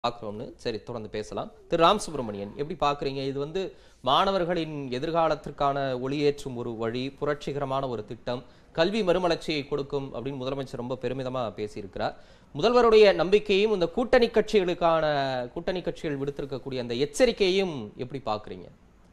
பார்க்குறோம்னு சரி தொடர்ந்து பேசலாம் திரு ராம் சுப்பிரமணியன் எப்படி பார்க்குறீங்க இது வந்து மாணவர்களின் எதிர்காலத்திற்கான ஒளியேற்றும் ஒரு வழி புரட்சிகரமான ஒரு திட்டம் கல்வி மறுமலர்ச்சியை கொடுக்கும் அப்படின்னு முதலமைச்சர் ரொம்ப பெருமிதமா பேசியிருக்கிறார் முதல்வருடைய நம்பிக்கையும் இந்த கூட்டணி கட்சிகளுக்கான கூட்டணி கட்சிகள் விடுத்திருக்கக்கூடிய அந்த எச்சரிக்கையும் எப்படி பார்க்குறீங்க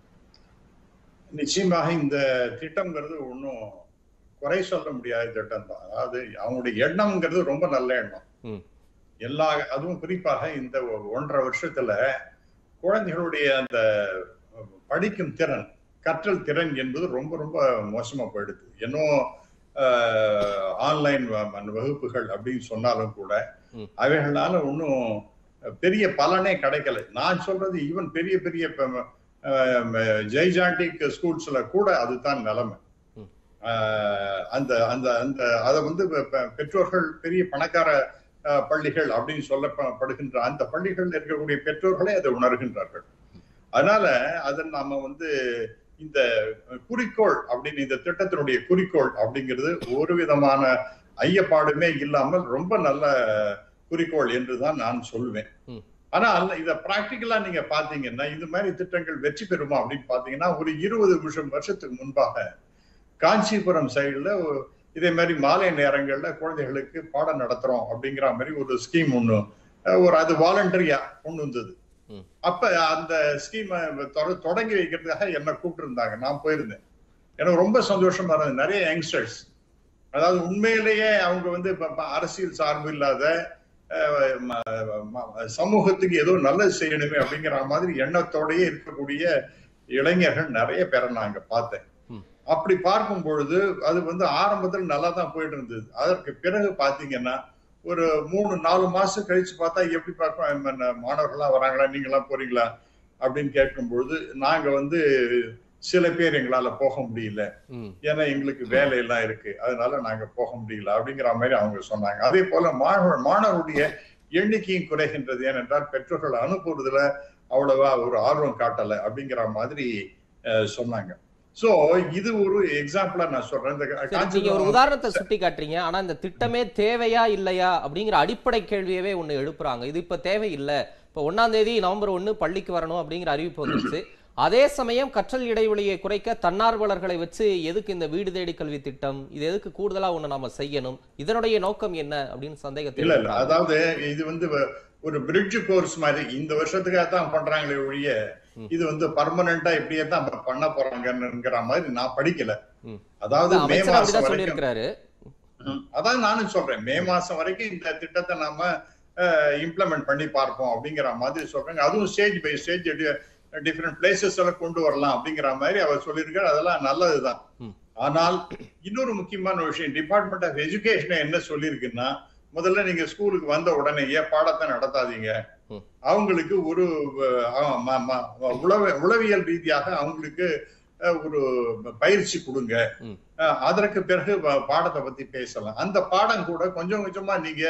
நிச்சயமாக இந்த திட்டம்ங்கிறது ஒன்றும் குறை சொல்ல முடியாத திட்டம் தான் அதாவது அவங்களுடைய எண்ணம்ங்கிறது ரொம்ப நல்ல எண்ணம் ம் எல்லா அதுவும் குறிப்பாக இந்த ஒன்றரை வருஷத்துல குழந்தைகளுடைய அந்த படிக்கும் திறன் கற்றல் திறன் என்பது ரொம்ப ரொம்ப மோசமா போயிடுது இன்னும் ஆன்லைன் வகுப்புகள் அப்படின்னு சொன்னாலும் கூட ம். அவைகளால ஒன்றும் பெரிய பலனே கிடைக்கல நான் சொல்றது ஈவன் பெரிய பெரிய ஜெய்ஜாண்டிக் ஸ்கூல்ஸ்ல கூட அதுதான் நிலைமை ம். அஹ், அந்த அந்த அந்த அதை வந்து பெ- பெற்றோர்கள் பெரிய பணக்கார அஹ், பள்ளிகள் அப்படின்னு சொல்லப்படுகின்ற அந்த பள்ளிகளில் இருக்கக்கூடிய பெற்றோர்களே அதை உணர்கின்றார்கள் அதனால அதை நாம வந்து இந்த குறிக்கோள் அப்படின்னு இந்த திட்டத்தினுடைய குறிக்கோள் அப்படிங்கிறது ஒரு விதமான ஐயப்பாடுமே இல்லாமல் ரொம்ப நல்ல குறிக்கோள் என்றுதான் நான் சொல்வேன் ம். ஆனால் இத பிராக்டிக்கலா நீங்க பாத்தீங்கன்னா இந்த மாதிரி திட்டங்கள் வெற்றி பெறுமா அப்படின்னு பாத்தீங்கன்னா ஒரு இருபது வருஷம் வருஷத்துக்கு முன்பாக காஞ்சிபுரம் சைடுல இதே மாதிரி மாலை நேரங்கள்ல குழந்தைகளுக்கு பாடம் நடத்துறோம் அப்படிங்கிற மாதிரி ஒரு ஸ்கீம் ஒண்ணு அஹ், ஒரு அது வாலண்டரியா கொண்டு வந்தது ம். அப்ப அந்த ஸ்கீம் தொடங்கி வைக்கிறதுக்காக என்ன கூப்பிட்டு இருந்தாங்க நான் போயிருந்தேன் எனக்கு ரொம்ப சந்தோஷமா இருந்தது நிறைய யங்ஸ்டர்ஸ் அதாவது உண்மையிலேயே அவங்க வந்து இப்ப- இப்ப அரசியல் சார்பு இல்லாத அஹ், ம- ம- சமூகத்துக்கு ஏதோ நல்லது செய்யணுமே அப்படிங்கிற மாதிரி எண்ணத்தோடயே இருக்கக்கூடிய இளைஞர்கள் நிறைய பேரை நான் அங்க பார்த்தேன் ம். அப்படி பார்க்கும் பொழுது அது வந்து ஆரம்பத்தில் நல்லா தான் போயிட்டு இருந்தது அதற்கு பிறகு பாத்தீங்கன்னா ஒரு மூணு நாலு மாசம் கழிச்சு பார்த்தா எப்படி பார்ப்போம் மாணவர்கள்லாம் வராங்களா நீங்களாம் போறீங்களா அப்படின்னு கேட்கும் பொழுது நாங்க வந்து சில பேர் எங்களால போக முடியல ம் ஏன்னா எங்களுக்கு வேலை எல்லாம் இருக்கு அதனால நாங்க போக முடியல அப்படிங்கிற மாதிரி அவங்க சொன்னாங்க அதே போல மாணவர் மாணவருடைய எண்ணிக்கையும் குறைகின்றது ஏனென்றால் பெற்றோர்கள் அனுப்புறதுல அவ்வளவா ஒரு ஆர்வம் காட்டல அப்படிங்கிற மாதிரி அஹ், சொன்னாங்க சோ இது ஒரு எக்ஸாம்பிளா நான் சொல்றேன் இந்த சரி, நீங்க ஒரு காஞ்சிபுரம் உதாரணத்தை சுட்டி காட்டுறீங்க ஆனா இந்த திட்டமே தேவையா இல்லையா அப்படிங்கிற அடிப்படை கேள்வியவே ஒண்ணு எழுப்புறாங்க இது இப்ப தேவை இல்ல இப்ப ஒண்ணாம் தேதி நவம்பர் ஒண்ணு பள்ளிக்கு வரணும் அப்படிங்கிற அறிவிப்பு வந்துருச்சு அதே சமயம் கற்றல் இடைவெளியை குறைக்க தன்னார்வலர்களை வச்சு எதுக்கு இந்த வீடு தேடி கல்வி திட்டம் இது எதுக்கு கூடுதலா ஒண்ணு நாம செய்யணும் இதனுடைய நோக்கம் என்ன அப்படின்னு சந்தேகத்தை இல்ல இல்ல எழுப்புறாங்க. அதாவது இது வந்து வ- ஒரு பிரிட்ஜ் கோர்ஸ் மாதிரி இந்த வருஷத்துக்காக தான் பண்றாங்களே ஒழிய ம். இது வந்து பர்மனண்டா இப்படியே தான் ப- பண்ண போறாங்கங்கிற மாதிரி நான் படிக்கல ம். அதாவது இல்ல, மே அமைச்சர் மாசம் அப்படிதான் வரைக்கும் சொல்லியிருக்கிறாரு ம். அதான் நானும் சொல்றேன் மே மாசம் வரைக்கும் இந்த திட்டத்தை நாம இம்ப்ளிமெண்ட் பண்ணி பார்ப்போம் அப்படிங்கிற மாதிரி சொல்றாங்க அதுவும் stage by stage different places எல்லாம் கொண்டு வரலாம் அப்படிங்கிற மாதிரி அவர் சொல்லியிருக்காரு அதெல்லாம் நல்லதுதான் ம். ஆனால் இன்னொரு முக்கியமான விஷயம் டிபார்ட்மெண்ட் ஆஃப் எஜுகேஷன் என்ன சொல்லியிருக்குன்னா முதல்ல நீங்க ஸ்கூலுக்கு வந்த உடனேயே பாடத்தை நடத்தாதீங்க ம். அவங்களுக்கு ஒரு அஹ், ம- ம- உளவு உளவியல் ரீதியாக அவங்களுக்கு அஹ், ஒரு பயிற்சி கொடுங்க ம். அஹ், அதற்கு பிறகு ப- பாடத்தை பத்தி பேசலாம் அந்த பாடம் கூட கொஞ்சம் கொஞ்சமா நீங்க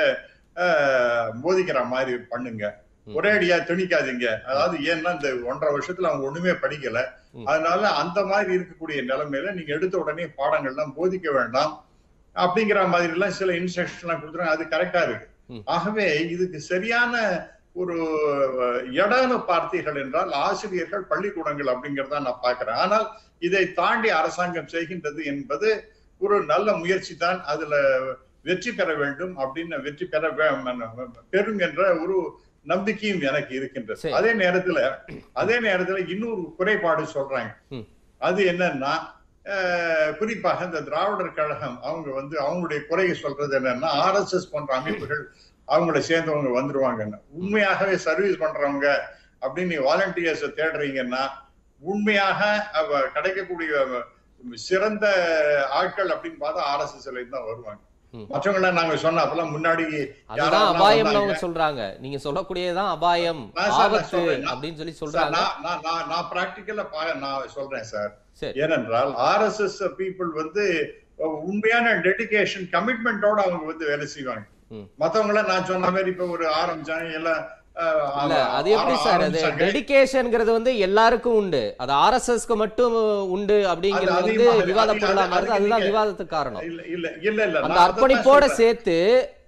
அஹ், போதிக்கிற மாதிரி பண்ணுங்க ம். ஒரே அடியா திணிக்காதீங்க அதாவது ஏன்னா இந்த ஒன்றரை வருஷத்துல அவங்க ஒண்ணுமே படிக்கல ம். அதனால அந்த மாதிரி இருக்கக்கூடிய நிலைமையில நீங்க எடுத்த உடனே பாடங்கள்லாம் போதிக்க வேண்டாம் அப்படிங்கிற மாதிரி எல்லாம் சில இன்ஸ்ட்ரக்ஷன் எல்லாம் கொடுத்துருங்க அது கரெக்டா இருக்கு ம். ஆகவே இதுக்கு சரியான ஒரு அஹ், இடம்னு பார்த்தீர்கள் என்றால் ஆசிரியர்கள் பள்ளிக்கூடங்கள் அப்படிங்கறத நான் பார்க்கிறேன் ஆனால் இதை தாண்டி அரசாங்கம் செய்கின்றது என்பது ஒரு நல்ல முயற்சி தான் அதுல வெற்றி பெற வேண்டும் அப்படின்னு வெற்றி பெற வே- பெறும் என்ற ஒரு நம்பிக்கையும் எனக்கு இருக்கின்றது சரி. அதே நேரத்துல அதே நேரத்துல இன்னொரு குறைபாடு சொல்றாங்க ம். அது என்னன்னா அஹ், குறிப்பாக இந்த திராவிடர் கழகம் அவங்க வந்து அவங்களுடைய குறையை சொல்றது என்னன்னா ஆர்எஸ்எஸ் போன்ற அமைப்புகள் அவங்கள சேர்ந்தவங்க வந்துருவாங்கன்னு உண்மையாகவே சர்வீஸ் பண்றவங்க அப்படின்னு நீ வாலண்டியர்ஸ் தேடுறீங்கன்னா உண்மையாக அவ கிடைக்கக்கூடிய அஹ், சிறந்த ஆட்கள் அப்படின்னு பார்த்தா ஆர்எஸ்எஸ்ல தான் வருவாங்க ம். மற்றவங்கள நாங்க சொன்ன அப்பெல்லாம் முன்னாடி அதுதான் யாரெல்லாம் அபாயம்னு வந்தாங்க? அவங்க சொல்றாங்க நீங்க சொல்லக்கூடியதான் அபாயம் நான் சார், நான் ஆபத்து சொல்றேன். நான் அப்படின்னு சொல்லி சார், சொல்றாங்க நான் நான் நான் நான் பிராக்டிக்கலா நான் சொல்றேன் சார் சரி ஏனென்றால் ஆர்எஸ்எஸ் பீப்புள் வந்து அஹ், உண்மையான டெடிகேஷன் கமிட்மெண்டோட அவங்க வந்து வேலை செய்வாங்க ம். மத்தவங்கள நான் சொன்ன மாதிரி இப்ப ஒரு ஆரம்பிச்சாங்க எல்லாம் அஹ், இல்ல ஆ- அது எப்படி ஆர- சார் அது ஆரம்பிச்சாங்க. டெடிகேஷன்ங்கிறது வந்து எல்லாருக்கும் உண்டு அது ஆர்எஸ்எஸ்க்கு மட்டும் உண்டு அப்படிங்கிறது அது வந்து அதிகமாக- விவாத அது- பொருளா அது- மாறுது அதுக்கு அதுதான் நீங்க- விவாதத்துக்கு காரணம் இல்ல இல்ல இல்ல இல்ல அந்த நான் அதைத்தான் அர்ப்பணிப்போட சொல்றேன். சேர்த்து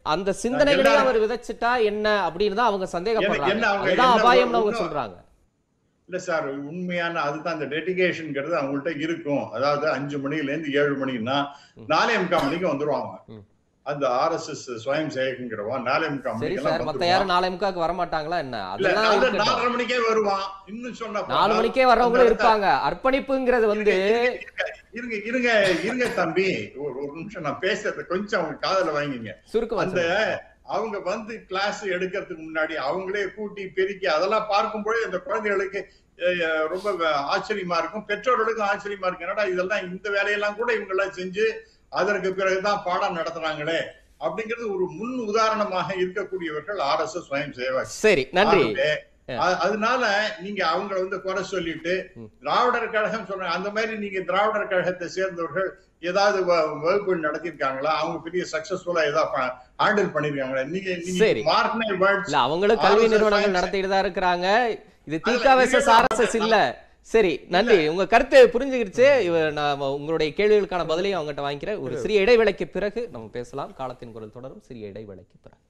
அந்த சிந்தனைகளே எல்லாரும் அவர் விதைச்சிட்டா என்ன அப்படின்னு தான் அவங்க சந்தேகப்படுறாங்க என்ன அவங்க- அதுதான் என்ன அபாயம்னு அவங்க இன்னும் சொல்றாங்க இல்ல சார் உண்மையான அதுதான் அந்த டெடிகேஷன்ங்கிறது அவங்கள்ட்ட இருக்கும் அதாவது அஞ்சு மணில இருந்து ஏழு மணின்னா நாலே முக்கால் மணிக்கு வந்துருவாங்க ம். அந்த ஆர்எஸ்எஸ் ஸ்வயம் சேவகங்கிறவன் நாலே முக்கால் சரி மணிக்கு சார் மத்த யாரும் நாளை முக்காக்கு வர மாட்டாங்களா என்ன இல்ல அதெல்லாம் நாலு- இருக்கட்டும். நாலரை மணிக்கே வருவான் இன்னும் சொன்ன நாலு மணிக்கே வர்றவங்களும் இருப்பாங்க அர்ப்பணிப்புங்கிறது வந்து இருங்க இருங்க இருங்க தம்பி ஒரு ஒரு நிமிஷம் நான் பேசுறத கொஞ்சம் அவங்க காதுல வாங்கிங்க சுருக்கம் அந்த அவங்க வந்து கிளாஸ் எடுக்கிறதுக்கு முன்னாடி அவங்களே கூட்டி பெருக்கி அதெல்லாம் பார்க்கும்போது இந்த குழந்தைகளுக்கு அஹ், ரொம்ப வ- ஆச்சரியமா இருக்கும் பெற்றோர்களுக்கும் ஆச்சரியமா இருக்கும் என்னடா இதெல்லாம் இந்த வேலையெல்லாம் கூட இவங்க எல்லாம் செஞ்சு அதற்கு பிறகுதான் பாடம் நடத்துறாங்களே அப்படிங்கிறது ஒரு முன் உதாரணமாக இருக்கக்கூடியவர்கள் ஆர் எஸ் எஸ் ஸ்வயம் சேவக் சரி நன்றி ஆகவே, அ- அதனால நீங்க அவங்கள வந்து குறை சொல்லிட்டு ம். திராவிடர் கழகம் சொல்றாங்க அந்த மாதிரி நீங்க திராவிடர் கழகத்தை சேர்ந்தவர்கள் ஏதாவது வ- வகுப்புகள் நடத்திருக்காங்களா அவங்க பெரிய சக்சஸ்ஃபுல்லா ஏதாவது ஹேண்டில் பண்ணிருக்காங்களா நீங்க சரி. நீங்க மார்க்னை வேர்ட்ஸ் இல்ல அவங்களும் கல்வி RSS நிறுவனங்கள் science- நடத்திட்டு தான் இருக்கிறாங்க இது அதுல திக வெர்சஸ் இதுதான் ஆர்எஸ்எஸ் இல்ல சரி நன்றி உங்க கருத்து புரிஞ்சுக்கிடுச்சு இவ நான் உங்களுடைய கேள்விகளுக்கான பதிலையும் அவங்ககிட்ட வாங்கிக்கிறேன் ஒரு சிறிய இடைவேளைக்கு பிறகு நம்ம பேசலாம் காலத்தின் குரல் தொடரும் சிறிய இடைவேளைக்கு பிறகு